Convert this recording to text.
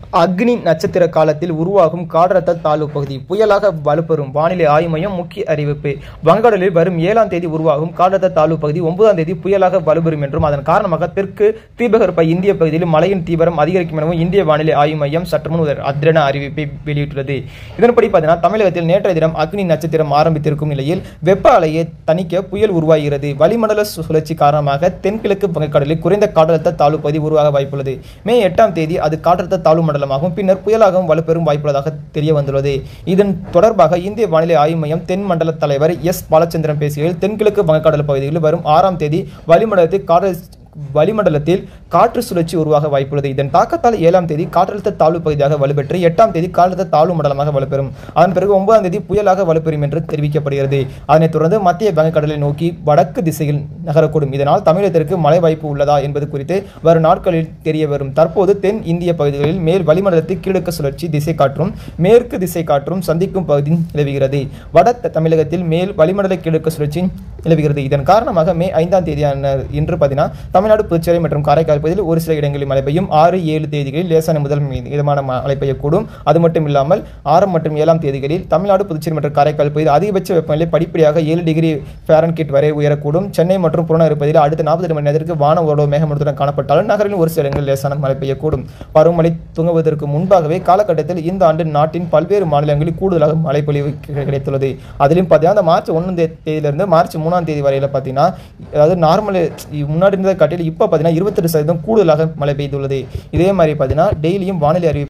அக்னி நட்சத்திர காலத்தில் உருவாகும் காற்றழுத்த தாழ்வு பகுதி புயலாக வலுப்பெறும் வானிலை ஆய்வு மையம் முக்கிய அறிவிப்பு வங்கக்கடலில் வரும் ஏழாம் தேதி உருவாகும் காற்றழுத்த தாழ்வு பகுதி ஒன்பதாம் தேதி புயலாக வலுப்பெறும் என்றும் அதன் காரணமாக தெற்கு தீபகற்ப இந்திய பகுதியில் மழையின் தீவிரம் அதிகரிக்கும் எனவும் இந்திய வானிலை ஆய்வு மையம் சற்று முன் ஒரு அதிரன அறிவிப்பை வெளியிட்டுள்ளது இதன்படி பார்த்தீங்கன்னா தமிழகத்தில் நேற்றைய தினம் அக்னி நட்சத்திரம் ஆரம்பித்திருக்கும் நிலையில் வெப்ப அலையை தணிக்க புயல் உருவாகிறது வளிமண்டல சு- சுழற்சி காரணமாக தென்கிழக்கு வங்கக்கடலில் குறைந்த காற்றழுத்த தாழ்வு பகுதி உருவாக வாய்ப்புள்ளது மே எட்டாம் தேதி அது காற்றழுத்த தாழ்வு மண்டலமாகவும் பின்னர் புயலாகவும் வலுப்பெறும் வாய்ப்புள்ளதாக தெரிய வந்துள்ளது இதன் தொடர்பாக இந்திய வானிலை ஆய்வு மையம் தென் மண்டல தலைவர் எஸ் பாலச்சந்திரன் பேசுகையில் தென்கிழக்கு வங்கக்கடல் பகுதிகளில் வரும் ஆறாம் தேதி வளிமண்டலத்தில் காற்று வளிமண்டலத்தில் காற்று சுழற்சி உருவாக வாய்ப்புள்ளது இதன் தாக்கத்தால் ஏழாம் தேதி காற்றழுத்த தாழ்வு பகுதியாக வலுப்பெற்று எட்டாம் தேதி காற்றழுத்த தாழ்வு மண்டலமாக வலுப்பெறும் அதன் பிறகு ஒன்பதாம் தேதி புயலாக வலுப்பெறும் என்று தெரிவிக்கப்படுகிறது அதனைத் தொடர்ந்து மத்திய வங்கக்கடலை நோக்கி வடக்கு திசையில் நகரக்கூடும் இதனால் தமிழகத்திற்கு மழை வாய்ப்பு உள்ளதா என்பது குறித்து வரும் நாட்களில் தெரிய வரும் தற்போது தென் இந்திய பகுதிகளில் மேல் வளிமண்டலத்தில் கிழக்கு சுழற்சி திசை காற்றும் மேற்கு திசை காற்றும் சந்திக்கும் பகுதி நிலவுகிறது வட த- தமிழகத்தில் மேல் வளிமண்டல கிழக்கு சுழற்சி நிலவுகிறது இதன் காரணமாக மே ஐந்தாம் தேதியான இன்று பார்த்தீங்கன்னா தமிழ்நாடு புதுச்சேரி மற்றும் காரைக்கால் பகுதியில் ஒரு சில இடங்களில் மழை பெய்யும் ஆறு ஏழு தேதிகளில் லேசான முதல் மீ- மிதமான ம- மழை பெய்யக்கூடும் அது மட்டும் இல்லாமல் ஆறு மற்றும் ஏழாம் தேதிகளில் தமிழ்நாடு புதுச்சேரி மற்றும் காரைக்கால் பகுதியில் அதிகபட்ச வெப்பநிலை படிப்படியாக ஏழு டிகிரி ஃபாரன்கீட் வரை உயரக்கூடும் சென்னை மற்றும் புறநகர் பகுதியில் அடுத்த நாற்பது மணி நேரத்திற்கு வான ஓரளவு மேகமூட்டத்துடன் காணப்பட்டாலும் நகரில் ஒரு சில இடங்களில் லேசான மழை பெய்யக்கூடும் பருவமழை துவங்குவதற்கு முன்பாகவே காலகட்டத்தில் இந்த ஆண்டு நாட்டின் பல்வேறு மாநிலங்களில் கூடுதலாக மழை பொழிவு கி- கிடைத்துள்ளது அதிலும் பார்த்தீங்கன்னா அந்த மார்ச் ஒன்றாம் தேதியிலிருந்து மார்ச் மூணாம் தேதி வரையில் பார்த்தீங்கன்னா அதாவது நார்மல் முன்னாடி இருந்ததை காட்டில் இப்போ பார்த்தீங்கன்னா இருபத்தெட்டு சதவீதம் கூடுதலாக மழை பெய்துள்ளது இதே மாதிரி பார்த்தீங்கன்னா டெய்லியும் வானிலை அறிவிப்பு